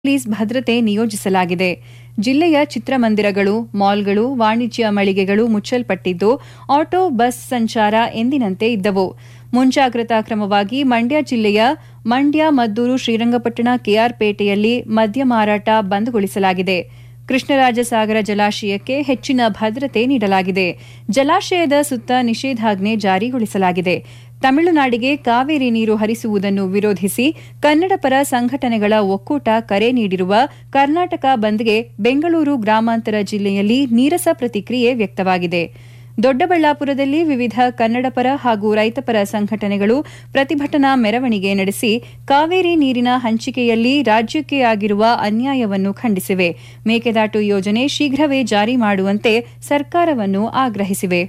police ಭದ್ರತೆ ನಿಯೋಜಿಸಲಾಗಿದೆ ಜಿಲ್ಲೆಯ ಚಿತ್ರಮಂದಿರಗಳು ಮಾಲ್ಗಳು ವಾಣಿಜ್ಯ ಮಳಿಗೆಗಳು ಮುಚ್ಚಲ್ಪಟ್ಟಿದ್ದು ಆಟೋ ಬಸ್ ಸಂಚಾರ ಎಂದಿನಂತೆ ಇದ್ದವು ಮುಂಜಾಗ್ರತಾ ಕ್ರಮವಾಗಿ ಮಂಡ್ಯ ಜಿಲ್ಲೆಯ ಮಂಡ್ಯ ಮದ್ದೂರು ಶ್ರೀರಂಗಪಟ್ಟಣ ಕೆಆರ್ಪೇಟೆಯಲ್ಲಿ ಮದ್ಯ ಮಾರಾಟ ಬಂದ್ಗೊಳಿಸಲಾಗಿದೆ ಕೃಷ್ಣರಾಜಸಾಗರ ಜಲಾಶಯಕ್ಕೆ ಹೆಚ್ಚಿನ ಭದ್ರತೆ ನೀಡಲಾಗಿದೆ ಜಲಾಶಯದ ಸುತ್ತ ನಿಷೇಧಾಜ್ಞೆ ಜಾರಿಗೊಳಿಸಲಾಗಿದೆ ತಮಿಳುನಾಡಿಗೆ ಕಾವೇರಿ ನೀರು ಹರಿಸುವುದನ್ನು ವಿರೋಧಿಸಿ ಕನ್ನಡಪರ ಸಂಘಟನೆಗಳ ಒಕ್ಕೂಟ ಕರೆ ನೀಡಿರುವ ಕರ್ನಾಟಕ ಬಂದ್ಗೆ ಬೆಂಗಳೂರು ಗ್ರಾಮಾಂತರ ಜಿಲ್ಲೆಯಲ್ಲಿ ನೀರಸ ಪ್ರತಿಕ್ರಿಯೆ ವ್ಯಕ್ತವಾಗಿದೆ ದೊಡ್ಡಬಳ್ಳಾಪುರದಲ್ಲಿ ವಿವಿಧ ಕನ್ನಡಪರ ಹಾಗೂ ರೈತಪರ ಸಂಘಟನೆಗಳು ಪ್ರತಿಭಟನಾ ಮೆರವಣಿಗೆ ನಡೆಸಿ ಕಾವೇರಿ ನೀರಿನ ಹಂಚಿಕೆಯಲ್ಲಿ ರಾಜ್ಯಕ್ಕೆ ಆಗಿರುವ ಅನ್ಯಾಯವನ್ನು ಖಂಡಿಸಿವೆ ಮೇಕೆದಾಟು ಯೋಜನೆ ಶೀಘ್ರವೇ ಜಾರಿ ಮಾಡುವಂತೆ ಸರ್ಕಾರವನ್ನು ಆಗ್ರಹಿಸಿವೆ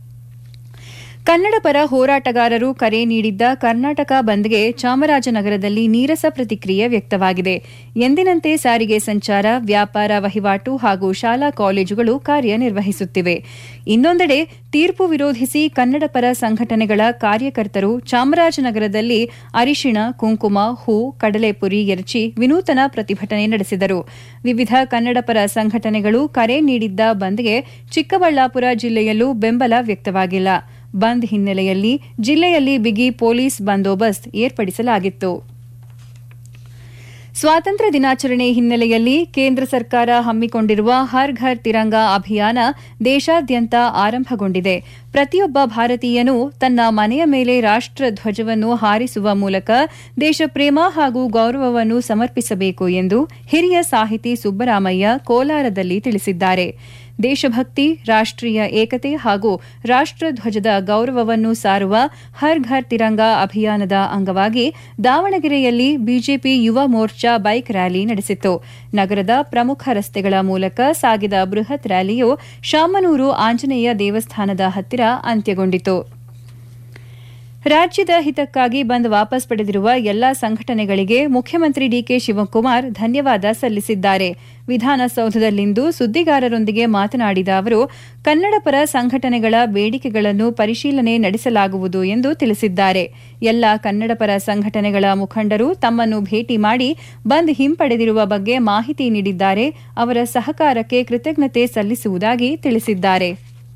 ಕನ್ನಡ ಪರ ಹೋರಾಟಗಾರರು ಕರೆ ನೀಡಿದ್ದ ಕರ್ನಾಟಕ ಬಂದ್ಗೆ ಚಾಮರಾಜನಗರದಲ್ಲಿ ನೀರಸ ಪ್ರತಿಕ್ರಿಯೆ ವ್ಯಕ್ತವಾಗಿದೆ ಎಂದಿನಂತೆ ಸಾರಿಗೆ ಸಂಚಾರ ವ್ಯಾಪಾರ ವಹಿವಾಟು ಹಾಗೂ ಶಾಲಾ ಕಾಲೇಜುಗಳು ಕಾರ್ಯನಿರ್ವಹಿಸುತ್ತಿವೆ ಇನ್ನೊಂದೆಡೆ ತೀರ್ಪು ವಿರೋಧಿಸಿ ಕನ್ನಡ ಪರ ಸಂಘಟನೆಗಳ ಕಾರ್ಯಕರ್ತರು ಚಾಮರಾಜನಗರದಲ್ಲಿ ಅರಿಶಿಣ ಕುಂಕುಮ ಹೂ ಕಡಲೆಪುರಿ ಎರಚಿ ವಿನೂತನ ಪ್ರತಿಭಟನೆ ನಡೆಸಿದರು ವಿವಿಧ ಕನ್ನಡಪರ ಸಂಘಟನೆಗಳು ಕರೆ ನೀಡಿದ್ದ ಬಂದ್ಗೆ ಚಿಕ್ಕಬಳ್ಳಾಪುರ ಜಿಲ್ಲೆಯಲ್ಲೂ ಬೆಂಬಲ ವ್ಯಕ್ತವಾಗಿಲ್ಲ ಬಂದ್ ಹಿನ್ನೆಲೆಯಲ್ಲಿ ಜಿಲ್ಲೆಯಲ್ಲಿ ಬಿಗಿ ಪೊಲೀಸ್ ಬಂದೋಬಸ್ತ್ ಏರ್ಪಡಿಸಲಾಗಿತ್ತು ಸ್ವಾತಂತ್ರ್ಯ ದಿನಾಚರಣೆ ಹಿನ್ನೆಲೆಯಲ್ಲಿ ಕೇಂದ್ರ ಸರ್ಕಾರ ಹಮ್ಮಿಕೊಂಡಿರುವ ಹರ್ ಘರ್ ತಿರಂಗಾ ಅಭಿಯಾನ ದೇಶಾದ್ಯಂತ ಆರಂಭಗೊಂಡಿದೆ ಪ್ರತಿಯೊಬ್ಬ ಭಾರತೀಯನೂ ತನ್ನ ಮನೆಯ ಮೇಲೆ ರಾಷ್ಟ ಧ್ವಜವನ್ನು ಹಾರಿಸುವ ಮೂಲಕ ದೇಶಪ್ರೇಮ ಹಾಗೂ ಗೌರವವನ್ನು ಸಮರ್ಪಿಸಬೇಕು ಎಂದು ಹಿರಿಯ ಸಾಹಿತಿ ಸುಬ್ಬರಾಮಯ್ಯ ಕೋಲಾರದಲ್ಲಿ ತಿಳಿಸಿದ್ದಾರೆ ದೇಶಭಕ್ತಿ ರಾಷ್ಟೀಯ ಏಕತೆ ಹಾಗೂ ರಾಷ್ಟಧ್ವಜದ ಗೌರವವನ್ನು ಸಾರುವ ಹರ್ ಘರ್ ತಿರಂಗಾ ಅಭಿಯಾನದ ಅಂಗವಾಗಿ ದಾವಣಗೆರೆಯಲ್ಲಿ ಬಿಜೆಪಿ ಯುವ ಮೋರ್ಚಾ ಬೈಕ್ ರ್ಯಾಲಿ ನಡೆಸಿತು ನಗರದ ಪ್ರಮುಖ ರಸ್ತೆಗಳ ಮೂಲಕ ಸಾಗಿದ ಬೃಹತ್ ರ್ಯಾಲಿಯು ಶಾಮನೂರು ಆಂಜನೇಯ ದೇವಸ್ಥಾನದ ಹತ್ತಿರ ಅಂತ್ಯಗೊಂಡಿತು ರಾಜ್ಯದ ಹಿತಕ್ಕಾಗಿ ಬಂದ್ ವಾಪಸ್ ಪಡೆದಿರುವ ಎಲ್ಲಾ ಸಂಘಟನೆಗಳಿಗೆ ಮುಖ್ಯಮಂತ್ರಿ ಡಿಕೆ ಶಿವಕುಮಾರ್ ಧನ್ಯವಾದ ಸಲ್ಲಿಸಿದ್ದಾರೆ ವಿಧಾನಸೌಧದಲ್ಲಿಂದು ಸುದ್ದಿಗಾರರೊಂದಿಗೆ ಮಾತನಾಡಿದ ಅವರು ಕನ್ನಡ ಪರ ಸಂಘಟನೆಗಳ ಬೇಡಿಕೆಗಳನ್ನು ಪರಿಶೀಲನೆ ನಡೆಸಲಾಗುವುದು ಎಂದು ತಿಳಿಸಿದ್ದಾರೆ ಎಲ್ಲ ಕನ್ನಡಪರ ಸಂಘಟನೆಗಳ ಮುಖಂಡರು ತಮ್ಮನ್ನು ಭೇಟಿ ಮಾಡಿ ಬಂದ್ ಹಿಂಪಡೆದಿರುವ ಬಗ್ಗೆ ಮಾಹಿತಿ ನೀಡಿದ್ದಾರೆ ಅವರ ಸಹಕಾರಕ್ಕೆ ಕೃತಜ್ಞತೆ ಸಲ್ಲಿಸುವುದಾಗಿ ತಿಳಿಸಿದ್ದಾರೆ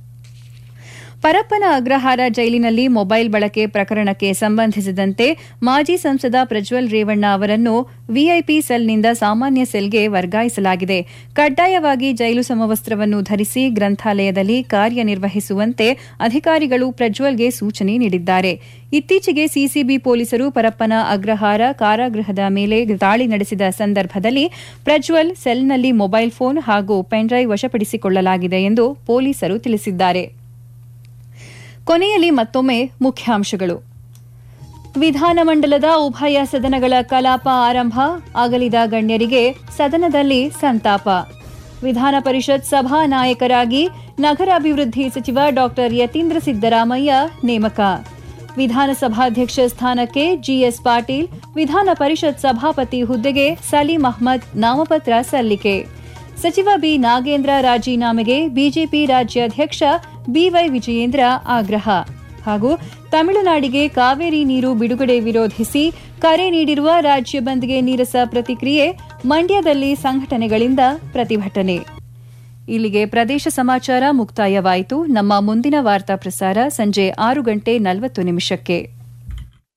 ಪರಪ್ಪನ ಅಗ್ರಹಾರ ಜೈಲಿನಲ್ಲಿ ಮೊಬೈಲ್ ಬಳಕೆ ಪ್ರಕರಣಕ್ಕೆ ಸಂಬಂಧಿಸಿದಂತೆ ಮಾಜಿ ಸಂಸದ ಪ್ರಜ್ವಲ್ ರೇವಣ್ಣ ಅವರನ್ನು ವಿಐಪಿ ಸೆಲ್ನಿಂದ ಸಾಮಾನ್ಯ ಸೆಲ್ಗೆ ವರ್ಗಾಯಿಸಲಾಗಿದೆ ಕಡ್ಡಾಯವಾಗಿ ಜೈಲು ಸಮವಸ್ತ್ರವನ್ನು ಧರಿಸಿ ಗ್ರಂಥಾಲಯದಲ್ಲಿ ಕಾರ್ಯನಿರ್ವಹಿಸುವಂತೆ ಅಧಿಕಾರಿಗಳು ಪ್ರಜ್ವಲ್ಗೆ ಸೂಚನೆ ನೀಡಿದ್ದಾರೆ ಇತ್ತೀಚೆಗೆ ಸಿಸಿಬಿ ಪೊಲೀಸರು ಪರಪ್ಪನ ಅಗ್ರಹಾರ ಕಾರಾಗೃಹದ ಮೇಲೆ ದಾಳಿ ನಡೆಸಿದ ಸಂದರ್ಭದಲ್ಲಿ ಪ್ರಜ್ವಲ್ ಸೆಲ್ನಲ್ಲಿ ಮೊಬೈಲ್ ಫೋನ್ ಹಾಗೂ ಪೆನ್ಡ್ರೈವ್ ವಶಪಡಿಸಿಕೊಳ್ಳಲಾಗಿದೆ ಎಂದು ಪೊಲೀಸರು ತಿಳಿಸಿದ್ದಾರೆ ಕೊನೆಯಲ್ಲಿ ಮತ್ತೊಮ್ಮೆ ಮುಖ್ಯಾಂಶಗಳು ವಿಧಾನಮಂಡಲದ ಉಭಯ ಸದನಗಳ ಕಲಾಪ ಆರಂಭ ಅಗಲಿದ ಗಣ್ಯರಿಗೆ ಸದನದಲ್ಲಿ ಸಂತಾಪ ವಿಧಾನ ಪರಿಷತ್ ಸಭಾ ನಾಯಕರಾಗಿ ನಗರಾಭಿವೃದ್ಧಿ ಸಚಿವ ಡಾ ಯತೀಂದ್ರ ಸಿದ್ದರಾಮಯ್ಯ ನೇಮಕ ವಿಧಾನಸಭಾಧ್ಯಕ್ಷ ಸ್ಥಾನಕ್ಕೆ ಜಿಎಸ್ ಪಾಟೀಲ್ ವಿಧಾನ ಪರಿಷತ್ ಸಭಾಪತಿ ಹುದ್ದೆಗೆ ಸಲೀಂ ಅಹ್ಮದ್ ನಾಮಪತ್ರ ಸಲ್ಲಿಕೆ ಸಚಿವ ಬಿ ನಾಗೇಂದ್ರ ರಾಜೀನಾಮೆಗೆ ಬಿಜೆಪಿ ರಾಜ್ಯಾಧ್ಯಕ್ಷ ಬಿವೈ ವಿಜಯೇಂದ್ರ ಆಗ್ರಹ ಹಾಗೂ ತಮಿಳುನಾಡಿಗೆ ಕಾವೇರಿ ನೀರು ಬಿಡುಗಡೆ ವಿರೋಧಿಸಿ ಕರೆ ನೀಡಿರುವ ರಾಜ್ಯ ಬಂದ್ಗೆ ನೀರಸ ಪ್ರತಿಕ್ರಿಯೆ ಮಂಡ್ಯದಲ್ಲಿ ಸಂಘಟನೆಗಳಿಂದ ಪ್ರತಿಭಟನೆ ಇಲ್ಲಿಗೆ ಪ್ರದೇಶ ಸಮಾಚಾರ ಮುಕ್ತಾಯವಾಯಿತು ನಮ್ಮ ಮುಂದಿನ ವಾರ್ತಾ ಪ್ರಸಾರ ಸಂಜೆ ಆರು ಗಂಟೆ ನಲವತ್ತು ನಿಮಿಷಕ್ಕೆ